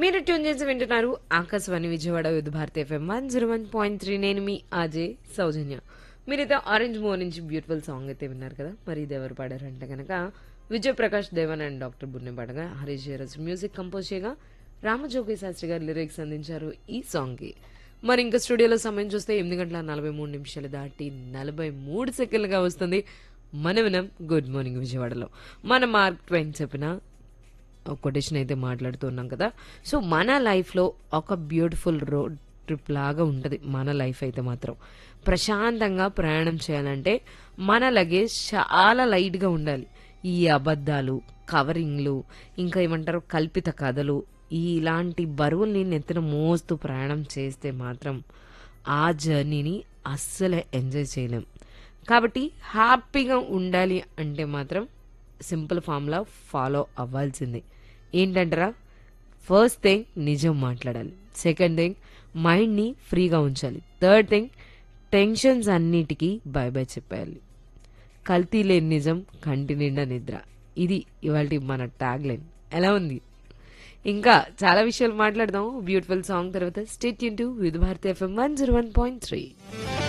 మీరు ట్యూన్ చేసి వింటున్నారు Akashvani Vijayawada Vividh Bharati FM one zero one point three నేను మీ అజయ్ సౌజన్య మీరైతే ఆరెంజ్ మో నుంచి బ్యూటిఫుల్ సాంగ్ అయితే విన్నారు కదా మరి ఇది ఎవరు పాడారంటే కనుక విజయ్ ప్రకాష్ దేవన్ అండ్ డాక్టర్ బుర్నే పాడగా హరీష్ జయరాజ్ మ్యూజిక్ కంపోజ్ చేయగా రామజోగి శాస్త్రి గారు లిరిక్స్ అందించారు ఈ సాంగ్కి మరి ఇంకా స్టూడియోలో సమయం చూస్తే ఎనిమిది గంటల నలభై మూడు నిమిషాలు దాటి నలభై మూడు సెకండ్లుగా వస్తుంది మన వినం గుడ్ మార్నింగ్ విజయవాడలో మన మార్క్ ట్వైన్ చెప్పిన ఒక కొటేషన్ అయితే మాట్లాడుతున్నాం కదా సో మన లైఫ్లో ఒక బ్యూటిఫుల్ రోడ్ ట్రిప్ లాగా ఉంటుంది మన లైఫ్ అయితే మాత్రం ప్రశాంతంగా ప్రయాణం చేయాలంటే మన లగేజ్ చాలా లైట్గా ఉండాలి ఈ అబద్ధాలు కవరింగ్లు ఇంకా ఏమంటారు కల్పిత కథలు ఈ ఇలాంటి బరువుల్ని నెత్తిన మోస్తూ ప్రయాణం చేస్తే మాత్రం ఆ జర్నీని అస్సలే ఎంజాయ్ చేయలేం కాబట్టి హ్యాపీగా ఉండాలి అంటే మాత్రం సింపుల్ ఫార్ములా ఫాలో అవ్వాల్సిందే ఏంటంటారా ఫస్ట్ థింగ్ నిజం మాట్లాడాలి సెకండ్ థింగ్ మైండ్ని ఫ్రీగా ఉంచాలి థర్డ్ థింగ్ టెన్షన్స్ అన్నిటికీ బై బై చెప్పేయాలి కల్తీ లేని నిజం కంటి నిండా నిద్ర ఇది ఇవాళ మన ట్యాగ్ లైన్ ఎలా ఉంది ఇంకా చాలా విషయాలు మాట్లాడదాం బ్యూటిఫుల్ సాంగ్ తర్వాత స్టేట్ యూన్ to Vividh Bharati FM one zero one point three